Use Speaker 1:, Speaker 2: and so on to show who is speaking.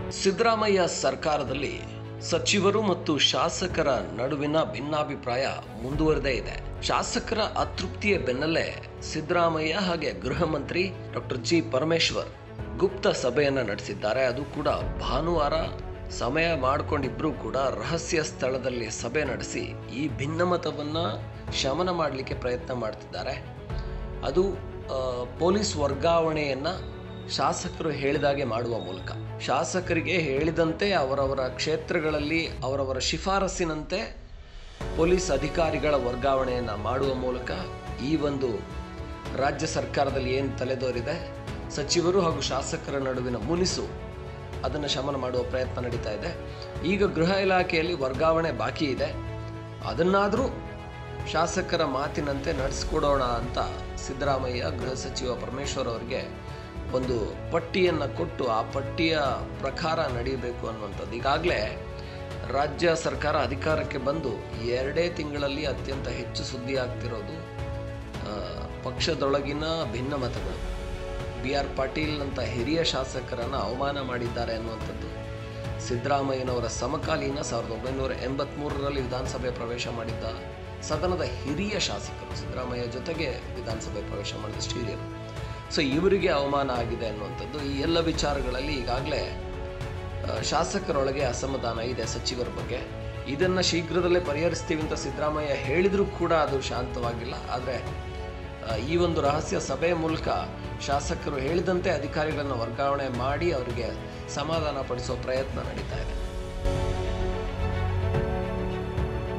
Speaker 1: ಸಿದ್ದರಾಮಯ್ಯ ಸರ್ಕಾರದಲ್ಲಿ ಸಚಿವರು ಮತ್ತು ಶಾಸಕರ ನಡುವಿನ ಭಿನ್ನಾಭಿಪ್ರಾಯ ಮುಂದುವರೆದೇ ಇದೆ ಶಾಸಕರ ಅತೃಪ್ತಿಯ ಬೆನ್ನಲ್ಲೇ ಸಿದ್ದರಾಮಯ್ಯ ಹಾಗೆ ಗೃಹ ಮಂತ್ರಿ ಡಾಕ್ಟರ್ ಜಿ ಪರಮೇಶ್ವರ್ ಗುಪ್ತ ಸಭೆಯನ್ನ ನಡೆಸಿದ್ದಾರೆ ಅದು ಕೂಡ ಭಾನುವಾರ ಸಮಯ ಮಾಡಿಕೊಂಡಿಬ್ರು ಕೂಡ ರಹಸ್ಯ ಸ್ಥಳದಲ್ಲಿ ಸಭೆ ನಡೆಸಿ ಈ ಭಿನ್ನಮತವನ್ನ ಶಮನ ಮಾಡಲಿಕ್ಕೆ ಪ್ರಯತ್ನ ಮಾಡ್ತಿದ್ದಾರೆ ಅದು ಆ, ಪೊಲೀಸ್ ವರ್ಗಾವಣೆಯನ್ನ ಶಾಸಕರು ಹೇಳಿದಾಗೆ ಮಾಡುವ ಮೂಲಕ ಶಾಸಕರಿಗೆ ಹೇಳಿದಂತೆ ಅವರವರ ಕ್ಷೇತ್ರಗಳಲ್ಲಿ ಅವರವರ ಶಿಫಾರಸ್ಸಿನಂತೆ ಪೊಲೀಸ್ ಅಧಿಕಾರಿಗಳ ವರ್ಗಾವಣೆಯನ್ನು ಮಾಡುವ ಮೂಲಕ ಈ ಒಂದು ರಾಜ್ಯ ಸರ್ಕಾರದಲ್ಲಿ ಏನು ತಲೆದೋರಿದೆ ಸಚಿವರು ಹಾಗೂ ಶಾಸಕರ ನಡುವಿನ ಮುನಿಸು ಅದನ್ನು ಶಮನ ಮಾಡುವ ಪ್ರಯತ್ನ ನಡೀತಾ ಇದೆ ಈಗ ಗೃಹ ಇಲಾಖೆಯಲ್ಲಿ ವರ್ಗಾವಣೆ ಬಾಕಿ ಇದೆ ಅದನ್ನಾದರೂ ಶಾಸಕರ ಮಾತಿನಂತೆ ನಡೆಸ್ಕೊಡೋಣ ಅಂತ ಸಿದ್ದರಾಮಯ್ಯ ಗೃಹ ಸಚಿವ ಪರಮೇಶ್ವರ್ ಅವರಿಗೆ ಒಂದು ಪಟ್ಟಿಯನ್ನು ಕೊಟ್ಟು ಆ ಪಟ್ಟಿಯ ಪ್ರಕಾರ ನಡೀಬೇಕು ಅನ್ನುವಂಥದ್ದು ಈಗಾಗಲೇ ರಾಜ್ಯ ಸರ್ಕಾರ ಅಧಿಕಾರಕ್ಕೆ ಬಂದು ಎರಡೇ ತಿಂಗಳಲ್ಲಿ ಅತ್ಯಂತ ಹೆಚ್ಚು ಸುದ್ದಿ ಆಗ್ತಿರೋದು ಆ, ಪಕ್ಷದೊಳಗಿನ ಭಿನ್ನಮತಗಳು ಬಿ ಆರ್ ಪಾಟೀಲ್ ಅಂತ ಹಿರಿಯ ಶಾಸಕರನ್ನು ಅವಮಾನ ಮಾಡಿದ್ದಾರೆ ಅನ್ನುವಂಥದ್ದು ಸಿದ್ದರಾಮಯ್ಯನವರ ಸಮಕಾಲೀನ ಸಾವಿರದ ಒಂಬೈನೂರ ಎಂಬತ್ಮೂರರಲ್ಲಿ ವಿಧಾನಸಭೆ ಪ್ರವೇಶ ಮಾಡಿದ್ದ ಸದನದ ಹಿರಿಯ ಶಾಸಕರು ಸಿದ್ದರಾಮಯ್ಯ ಜೊತೆಗೆ ವಿಧಾನಸಭೆ ಪ್ರವೇಶ ಮಾಡಿದಷ್ಟು ಹಿರಿಯರು ಸೊ ಇವರಿಗೆ ಅವಮಾನ ಆಗಿದೆ ಅನ್ನುವಂಥದ್ದು ಈ ಎಲ್ಲ ವಿಚಾರಗಳಲ್ಲಿ ಈಗಾಗಲೇ ಆ, ಶಾಸಕರೊಳಗೆ ಅಸಮಾಧಾನ ಇದೆ ಸಚಿವರ ಬಗ್ಗೆ ಇದನ್ನು ಶೀಘ್ರದಲ್ಲೇ ಪರಿಹರಿಸ್ತೀವಿ ಅಂತ ಸಿದ್ದರಾಮಯ್ಯ ಹೇಳಿದರೂ ಕೂಡ ಅದು ಶಾಂತವಾಗಿಲ್ಲ ಆದರೆ ಈ ಒಂದು ರಹಸ್ಯ ಸಭೆಯ ಮೂಲಕ ಶಾಸಕರು ಹೇಳಿದಂತೆ ಅಧಿಕಾರಿಗಳನ್ನು ವರ್ಗಾವಣೆ ಮಾಡಿ ಅವರಿಗೆ ಸಮಾಧಾನ ಪಡಿಸೋ ಪ್ರಯತ್ನ ನಡೀತಾ ಇದೆ